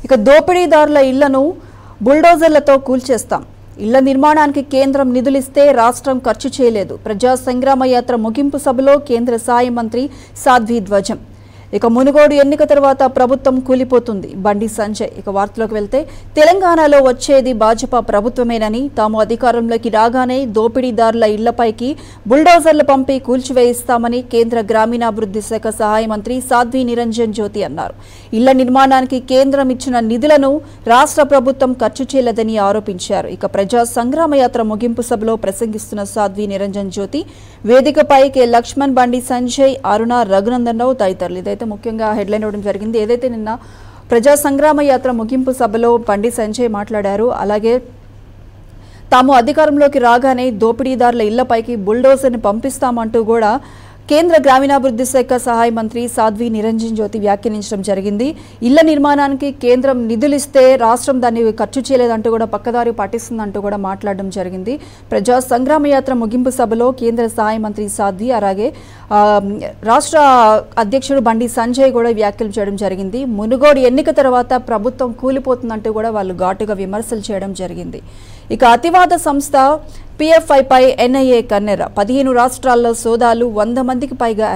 ఇక దోపిడీదారుల ఇళ్లను బుల్డోజర్లతో కూల్చేస్తాం ఇళ్ల నిర్మాణానికి కేంద్రం నిధులిస్తే రాష్ట్రం ఖర్చు చేయలేదు ప్రజా సంగ్రామ యాత్ర ముగింపు సభలో కేంద్ర సాయ మంత్రి సాధ్వి ధ్వజం ఇక మునుగోడు ఎన్నిక తర్వాత ప్రభుత్వం కూలిపోతుంది బండి సంజయ్ ఇక వార్తలోకి వెళ్తే తెలంగాణలో వచ్చేది భాజపా ప్రభుత్వమేనని తాము అధికారంలోకి రాగానే దోపిడీదారుల ఇళ్లపైకి బుల్డోజర్లు పంపి కూల్చివేయిస్తామని కేంద్ర గ్రామీణాభివృద్ధి శాఖ సహాయ మంత్రి సాధ్వి నిరంజన్ జ్యోతి అన్నారు ఇళ్ల నిర్మాణానికి కేంద్రం ఇచ్చిన నిధులను రాష్ట్ర ప్రభుత్వం ఖర్చు చేయలేదని ఆరోపించారు ఇక ప్రజా సంగ్రామ యాత్ర ముగింపు సభలో ప్రసంగిస్తున్న సాధ్వి నిరంజన్ జ్యోతి వేదికపై కె లక్ష్మణ్ బండి సంజయ్ అరుణ రఘునందన్ రావు తదితరులు ఇదైతే ముఖ్యంగా హెడ్లైన్ ఇవ్వడం జరిగింది ఏదైతే నిన్న ప్రజా సంగ్రామ యాత్ర ముగింపు సభలో బండి సంజయ్ మాట్లాడారు అలాగే తాము అధికారంలోకి రాగానే దోపిడీదారుల ఇళ్లపైకి బుల్డోజర్ని పంపిస్తామంటూ కూడా కేంద్ర గ్రామీణాభివృద్ధి శాఖ సహాయ మంత్రి సాధ్వి నిరంజన్ జ్యోతి వ్యాఖ్యానించడం జరిగింది ఇళ్ల నిర్మాణానికి కేంద్రం నిధులిస్తే రాష్ట్రం దాన్ని ఖర్చు చేయలేదంటూ కూడా పక్కదారి పట్టిస్తుందంటూ కూడా మాట్లాడడం జరిగింది ప్రజా సంగ్రామ యాత్ర ముగింపు సభలో కేంద్ర సహాయ మంత్రి సాధ్వి అలాగే ఆ, రాష్ట్ర అధ్యక్షుడు బండి సంజయ్ కూడా వ్యాఖ్యలు చేయడం జరిగింది మునుగోడు ఎన్నిక తర్వాత ప్రభుత్వం కూలిపోతుందంటూ కూడా వాళ్ళు ఘాటుగా విమర్శలు చేయడం జరిగింది ఇక అతివాద సంస్థ పిఎఫ్ఐపై ఎన్ఐఏ కన్నెర పదిహేను రాష్ట్రాల్లో సోదాలు వంద మందికి పైగా